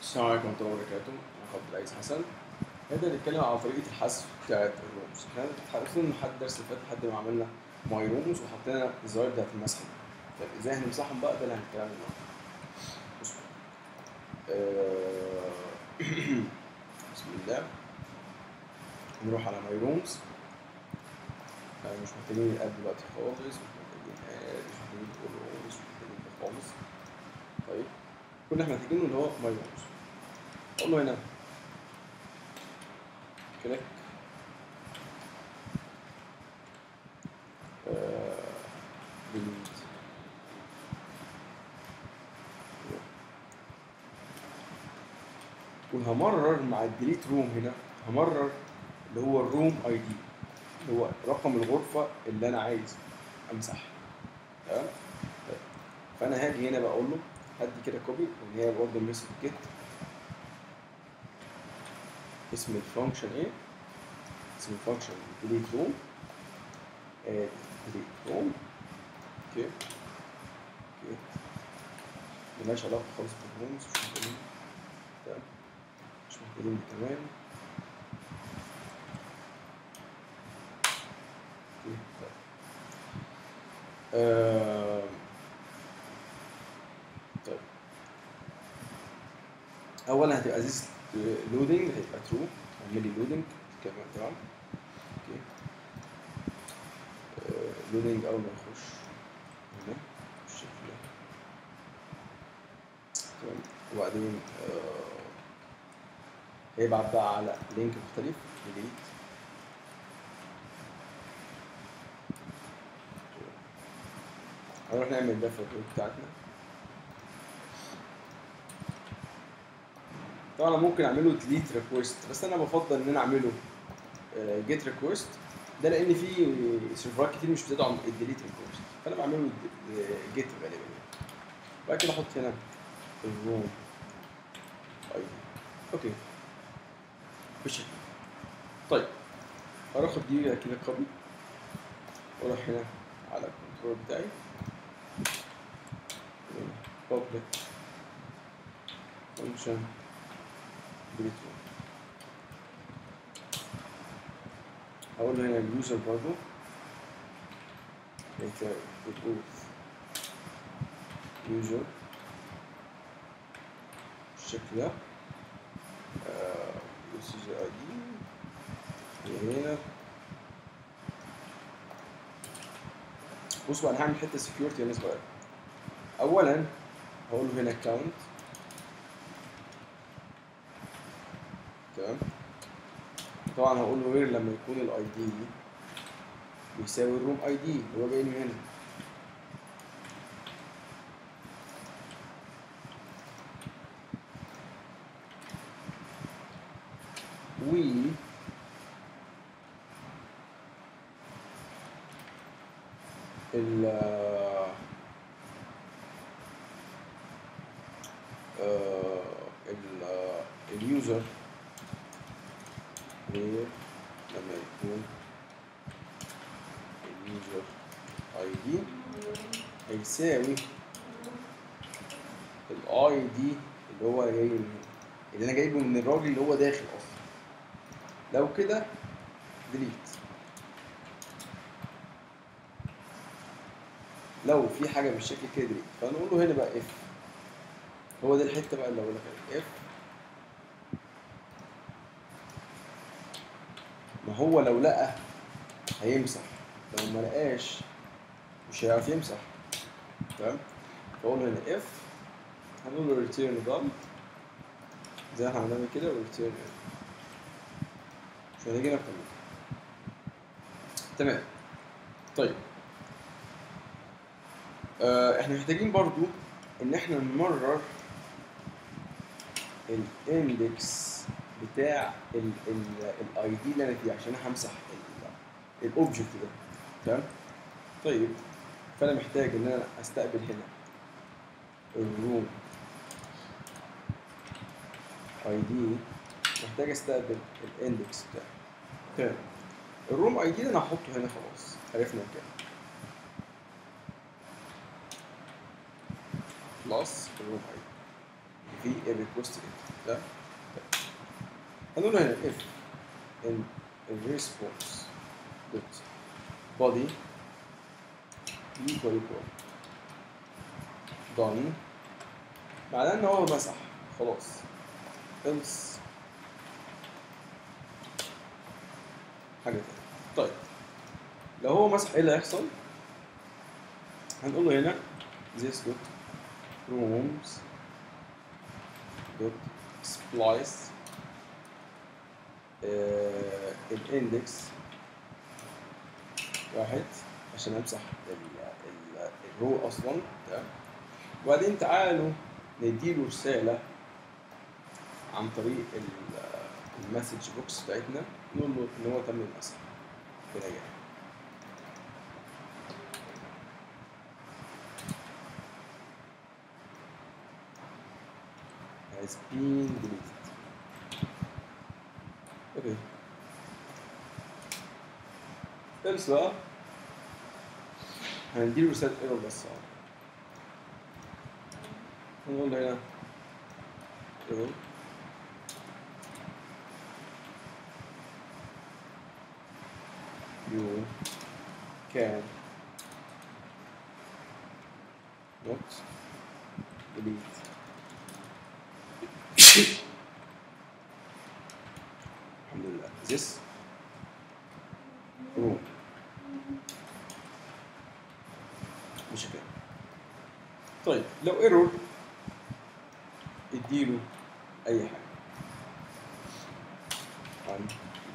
السلام عليكم ورحمة الله وبركاته أنا عبد العزيز حسن نبدأ نتكلم على طريقة الحذف بتاعة الرومز احنا عرفنا إن لحد الدرس اللي فات لحد ما عملنا ماي رومز وحطينا الزراير بتاعة المسح دي. طيب ازاي هنمسحهم بقى ده اللي هنتكلم عنه النهارده. بصوا آه، بسم الله نروح على ماي رومز مش محتاجين الاب دلوقتي خالص مش محتاجين اد مش محتاجين كل مش محتاجين ده خالص طيب كل اللي احنا محتاجينه اللي هو ماي رومز اقول له هنا كليك ديليت وهمرر مع الديليت روم هنا همرر اللي هو الروم اي دي اللي هو رقم الغرفه اللي انا عايز امسحها تمام طيب. فانا هاجي هنا بقول له هدي كده كوبي اللي هي برضه ميثود جيت اسم الفانكشن ايه اسم الفانكشن ديليت روم اد ديليت روم اوكي اوكي ملهاش علاقه خالص بالرومز مش محتاجين تمام مش محتاجين دي كمان اوكي طيب آه، طيب اولا هتبقى ذيس لودنج هيبقى ترو اعملي لودنج كمان تمام اوكي لودنج اول ما يخش هنا بالشكل ده تمام وبعدين آه، هيبعت بقى على لينك مختلف جديد هنروح نعمل ده في الجروب بتاعتنا طبعا ممكن اعمله ديليت ريكويست بس انا بفضل ان انا اعمله جيت ريكويست ده لان في سيرفرات كتير مش بتدعم الديليت ريكويست فانا بعمله جيت غالبا يعني. بعد كده احط هنا الروم اي اوكي بالشكل طيب هروح اخد دي كده كوبي واروح هنا على الكنترول بتاعي public function delete one هقول له هنا اليوزر برضو يبقى يوزر بالشكل ده يوزر اي دي هنا بصوا انا هعمل حته سكيورتي هنا صغيره اولا هقول له هنا اكونت تمام طبعا هقول له غير لما يكون الاي دي بيساوي الروم اي دي اللي هو جاي من هنا و ال آه، ال آه، اليوزر غير لما يكون اليوزر اي دي هيساوي الاي دي اللي هو جاي من اللي انا جايبه من الراجل اللي هو داخل اصلا لو كده ديليت لو في حاجه بالشكل كده ديليت فنقول له هنا بقى اف هو ده الحته بقى اللي اقول لك اف ما هو لو لقى هيمسح لو ما لقاش مش هيعرف يمسح تمام فاقول له هنا اف هنقول له return done زي ما احنا عملنا كده return مش هنيجي اكتر من كده تمام طيب آه احنا محتاجين برضو ان احنا نمرر الاندكس بتاع الاي دي اللي انا فيه عشان انا همسح الاوبجكت ده تمام طيب فانا محتاج ان انا استقبل هنا الروم اي دي محتاج استقبل الاندكس بتاعه تمام الروم اي دي انا هحطه هنا خلاص عرفنا كام بلس الروم اي في الريكوست ده هنقول له هنا if in response dot body equal equal done معناه ان هو مسح خلاص else حاجه تانية طيب لو هو مسح ايه اللي هيحصل هنقول له هنا this dot rooms dot splice آه الاندكس واحد عشان امسح ال- ال- الرو اصلا تمام وبعدين تعالوا نديله رساله عن طريق ال- المسج بوكس بتاعتنا نقول له ان هو تم المسح بنجاح has been deleted اوكي else بقى هنديله رسالة ايرور بس اه نقول له هنا ايرور you can not delete الحمد لله this room مش كده طيب لو ايرور اديله اي حاجه عن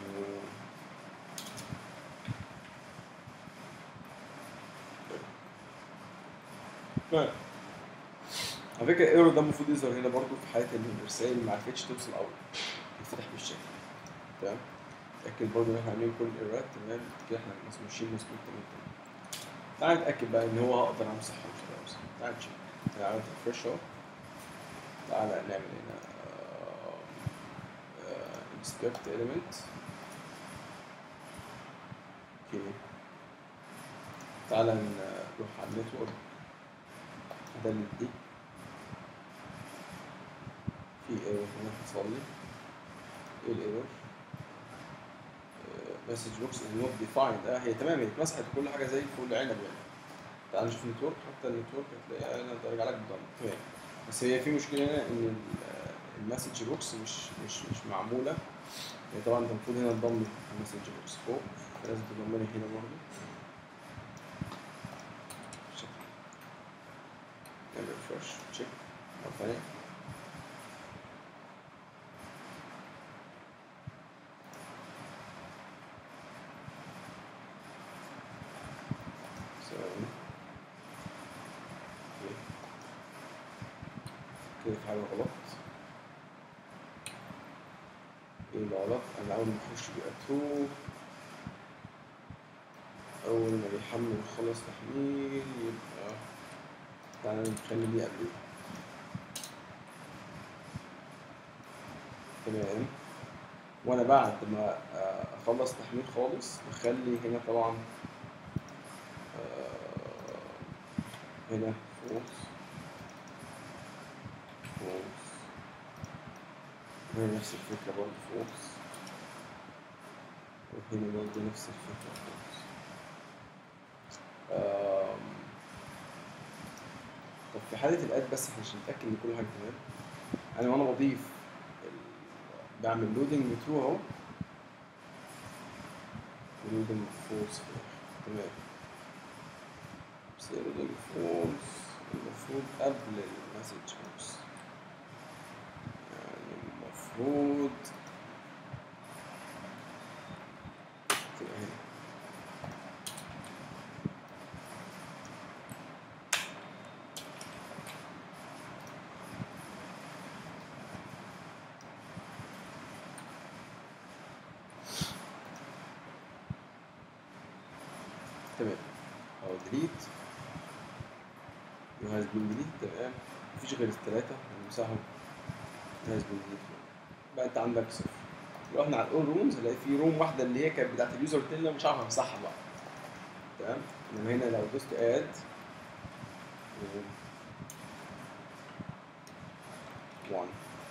طيب. على فكره الايرور ده المفروض يظهر هنا برضو في حاله ان الرسائل اللي ما عرفتش توصل او تتفتح بالشكل تمام اتاكد برضو ان احنا عاملين كل الايرورات تمام كده احنا مش ماشيين مظبوط تمام تمام تعال نتاكد بقى ان هو هقدر امسح او مش هقدر امسح تعال نشوف انا عملت ريفرش اهو تعال نعمل هنا انسبكت element اوكي تعال نروح على النتورك ادلت دي في ايرور هنا حصل لي ايه الايرور مسج بوكس از نوت ديفايند اه هي تمام هي اتمسحت كل حاجه زي الفل عنب يعني تعال نشوف النتورك حتى النتورك هتلاقيها هنا ترجع لك بالضبط تمام بس هي في مشكله هنا ان المسج بوكس مش مش مش معموله يعني طبعا انت المفروض هنا تضم المسج بوكس فوق فلازم تضمني هنا برضه نعمل ريفرش تشيك مرة ثانية ثواني اوكي. كده في حاجة غلط ايه اللي غلط؟ انا اول ما اخش بيبقى ترو اول ما بيحمل ويخلص تحميل يبقى تعالى نخلي دي قبل تمام وانا بعد ما آه، اخلص تحميل خالص بخلي هنا طبعا آه، هنا فولس فولس هنا نفس الفكرة برضه فولس وهنا برضه نفس الفكرة فولس آم، طب في حالة الاد بس عشان نتأكد ان كل حاجة تمام انا وانا بضيف ال- بعمل لودنج لترو اهو ولودنج فولس في الاخر تمام بس لودنج فولس المفروض قبل المسج بوكس يعني المفروض تبقى هنا تمام اهو ديليت يو هاز بين ديليت تمام مفيش غير الثلاثة هنمسحهم يو هاز بين ديليت بقى انت عندك صفر لو احنا على الاول رومز هنلاقي في روم واحدة اللي هي كانت بتاعت اليوزر تيلا مش عارف امسحها بقى تمام انما هنا لو دوست اد 1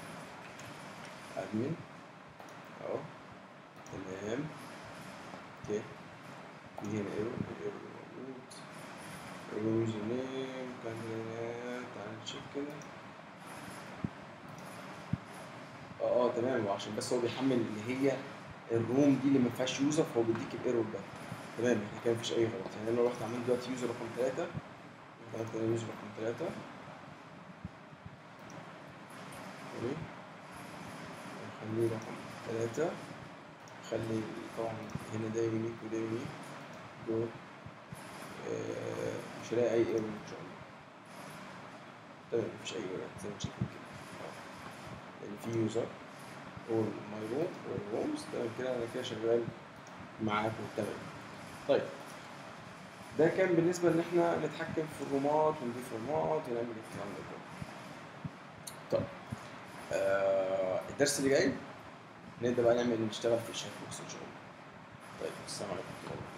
ادمن اهو تمام اوكي في هنا ايرور الايرور موجود اليوزر نيم كان تعال نشيك كده اه اه تمام وعشان بس هو بيحمل اللي هي الروم دي اللي ما فيهاش يوزر فهو بيديك الايرور ده تمام احنا كده مفيش اي غلط يعني انا لو رحت عملت دلوقتي يوزر رقم 3 عملت انا يوزر رقم 3 سوري نخليه رقم 3 خلي طبعا هنا ده يونيك وده يونيك دول آه، مش هلاقي اي ايرور ان شاء الله تمام مفيش اي ايرور زي ما شايفين كده آه. لان في يوزر اور ماي روم اور رومز تمام كده انا كده شغال معاكم تمام طيب ده كان بالنسبه ان احنا نتحكم في الرومات ونضيف رومات ونعمل الكلام ده كله طيب آه الدرس اللي جاي نبدا بقى نعمل نشتغل في الشات بوكس ان شاء الله طيب السلام عليكم ورحمه الله